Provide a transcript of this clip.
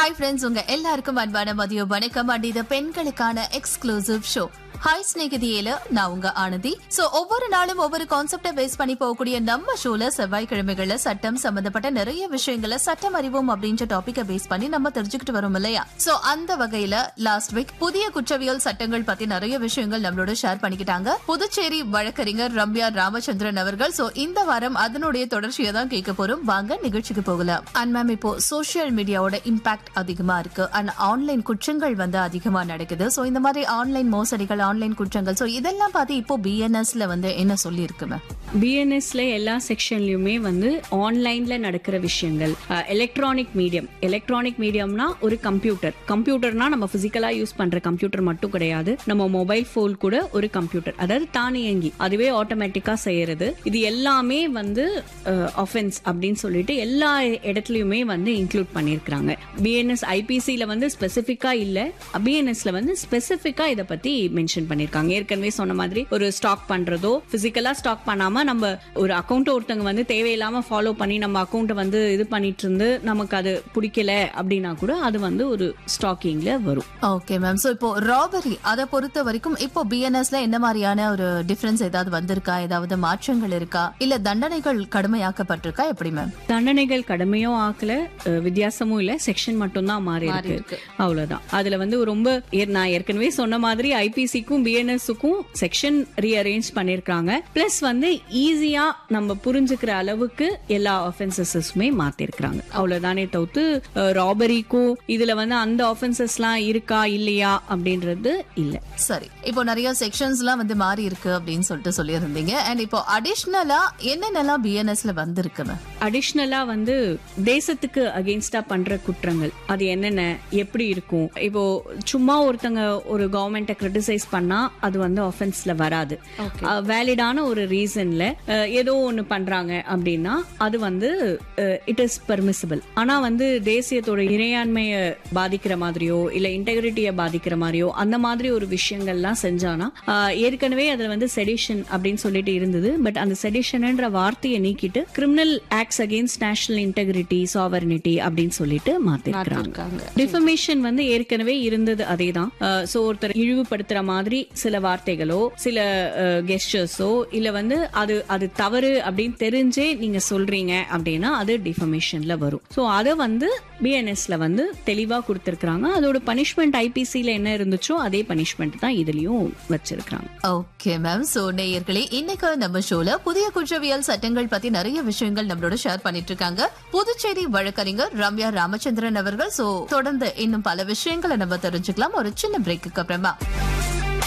hi friends உங்க எல்லாருக்கும் அன்பான மதிய வணக்கம் அண்ட் இது பெண்களுக்கான எக்ஸ்க்ளூசிவ் ஷோ ஹாய் ஸ்நேகிதியில நான் உங்க ஆனந்தி சோ ஒவ்வொரு நாளும் ஒவ்வொரு கான்செப்டை பேஸ் பண்ணி போகக்கூடிய நம்ம ஷோல செவ்வாய்க்கிழமைகள்ல சட்டம் சம்பந்தப்பட்ட நிறைய விஷயங்களை சட்டம் அறிவோம் அப்படின்ற டாபிக்கை பேஸ் பண்ணி நம்ம தெரிஞ்சுக்கிட்டு வரோம் இல்லையா சோ அந்த வகையில லாஸ்ட் வீக் புதிய குற்றவியல் சட்டங்கள் பத்தி நிறைய விஷயங்கள் நம்மளோட ஷேர் பண்ணிக்கிட்டாங்க புதுச்சேரி வழக்கறிஞர் ரம்யா ராமச்சந்திரன் அவர்கள் சோ இந்த வாரம் அதனுடைய தொடர்ச்சியை தான் கேட்க போறோம் வாங்க நிகழ்ச்சிக்கு போகலாம் அண்ட் மேம் இப்போ சோஷியல் மீடியாவோட இம்பாக்ட் அதிகமா இருக்கு அண்ட் ஆன்லைன் குற்றங்கள் வந்து அதிகமா நடக்குது சோ இந்த மாதிரி ஆன்லைன் மோசடிகள் ஆன்லைன் குற்றங்கள் சோ இதெல்லாம் பார்த்து இப்போ பிஎன்எஸ்ல வந்து என்ன சொல்லி இருக்கு மேம் பிஎன்எஸ்ல எல்லா செக்ஷன்லயுமே வந்து ஆன்லைன்ல நடக்கிற விஷயங்கள் எலக்ட்ரானிக் மீடியம் எலக்ட்ரானிக் மீடியம்னா ஒரு கம்ப்யூட்டர் கம்ப்யூட்டர்னா நம்ம பிசிக்கலா யூஸ் பண்ற கம்ப்யூட்டர் மட்டும் கிடையாது நம்ம மொபைல் போன் கூட ஒரு கம்ப்யூட்டர் அதாவது தானியங்கி அதுவே ஆட்டோமேட்டிக்கா செய்யறது இது எல்லாமே வந்து ஆஃபென்ஸ் அப்படின்னு சொல்லிட்டு எல்லா இடத்துலயுமே வந்து இன்க்ளூட் பண்ணிருக்காங்க பிஎன்எஸ் ஐபிசில வந்து ஸ்பெசிபிக்கா இல்ல பிஎன்எஸ்ல வந்து ஸ்பெசிபிக்கா இதை பத்தி மென்ஷன் பண்ணிருக்காங்க ஏற்கனவே சொன்ன மாதிரி ஒரு ஸ்டாக் பண்றதோ பிசிக்கலா ஸ்டாக் பண்ணாம நம்ம ஒரு அக்கௌண்ட் ஒருத்தங்க வந்து தேவையில்லாம ஃபாலோ பண்ணி நம்ம அக்கௌண்ட் வந்து இது பண்ணிட்டு இருந்து நமக்கு அது பிடிக்கல அப்படின்னா கூட அது வந்து ஒரு ஸ்டாக்கிங்ல வரும் ஓகே மேம் சோ இப்போ ராபரி அதை பொறுத்த வரைக்கும் இப்போ பிஎன்எஸ்ல என்ன மாதிரியான ஒரு டிஃபரன்ஸ் ஏதாவது வந்திருக்கா ஏதாவது மாற்றங்கள் இருக்கா இல்ல தண்டனைகள் கடுமையாக்கப்பட்டிருக்கா எப்படி மேம் தண்டனைகள் கடுமையும் ஆக்கல அஹ், வித்தியாசமும் இல்ல செக்ஷன் மட்டும் தான் மாறி இருக்கு அவ்வளவுதான் அதுல வந்து ரொம்ப ஏ- நான் ஏற்கனவே சொன்ன மாதிரி ஐபிசிக்கும் பிஎன்எஸ்க்கும் செக்ஷன் ரீஅரேஞ்ச் பண்ணிருக்காங்க பிளஸ் வந்து ஈஸியா நம்ம புரிஞ்சுக்கிற அளவுக்கு எல்லா ஆஃபென்சஸுமே மாத்திருக்காங்க அவ்வளவுதானே தவிர்த்து ராபரிக்கும் இதுல வந்து அந்த ஆஃபென்சஸ்லாம் இருக்கா இல்லையா அப்படின்றது இல்ல சரி இப்போ நிறைய செக்ஷன்ஸ் எல்லாம் வந்து மாறி இருக்கு அப்படின்னு சொல்லிட்டு சொல்லியிருந்தீங்க அண்ட் இப்போ அடிஷ்னலா என்னென்னலாம் பிஎன்எஸ்ல வந்திருக்கு மேம் அடிஷ்னலா வந்து தேசத்துக்கு அகெயின்ஸ்டா பண்ற குற்றங்கள் அது என்னென்ன எப்படி இருக்கும் இப்போ சும்மா ஒருத்தங்க ஒரு கவர்மெண்ட்டை கிரிட்டிசைஸ் பண்ணா அது வந்து ஆஃபென்ஸ்ல வராது வேலிடான ஒரு ரீசன்ல ஏதோ ஒன்னு பண்றாங்க அப்படின்னா அது வந்து இட் இஸ் பெர்மிசிபிள் ஆனா வந்து தேசியத்தோட இறையாண்மையை பாதிக்கிற மாதிரியோ இல்ல இன்டெகிரிட்டியை பாதிக்கிற மாதிரியோ அந்த மாதிரி ஒரு விஷயங்கள்லாம் செஞ்சானா அஹ், ஏற்கனவே அதுல வந்து செடிஷன் அப்படின்னு சொல்லிட்டு இருந்தது பட் அந்த செடிஷன்ன்ற வார்த்தையை நீக்கிட்டு criminal acts against national integrity sovereignty அப்படின்னு சொல்லிட்டு மாத்திருக்காங்க டிஃபமேஷன் வந்து ஏற்கனவே இருந்தது அதேதான் சோ ஒருத்தர் இழிவுபடுத்துற மாதிரி சில வார்த்தைகளோ சில கெஸ்டர்ஸோ இல்ல வந்து அது அது தவறு அப்படின்னு தெரிஞ்சே நீங்க சொல்றீங்க அப்படின்னா அது டிஃபமேஷன்ல வரும் சோ அதை வந்து பிஎன்எஸ்ல வந்து தெளிவா கொடுத்திருக்காங்க அதோட பனிஷ்மெண்ட் ஐபிசில என்ன இருந்துச்சோ அதே பனிஷ்மெண்ட் தான் இதுலயும் வச்சிருக்காங்க ஓகே மேம் சோ நேயர்களே இன்னைக்கு நம்ம ஷோல புதிய குற்றவியல் சட்டங்கள் பத்தி நிறைய விஷயங்கள் நம்மளோட ஷேர் பண்ணிட்டு இருக்காங்க புதுச்சேரி வழக்கறிஞர் ரம்யா ராமச்சந்திரன் அவர்கள் சோ தொடர்ந்து இன்னும் பல விஷயங்களை நம்ம தெரிஞ்சுக்கலாம் ஒரு சின்ன பிரேக்குக்கு அப்புறமா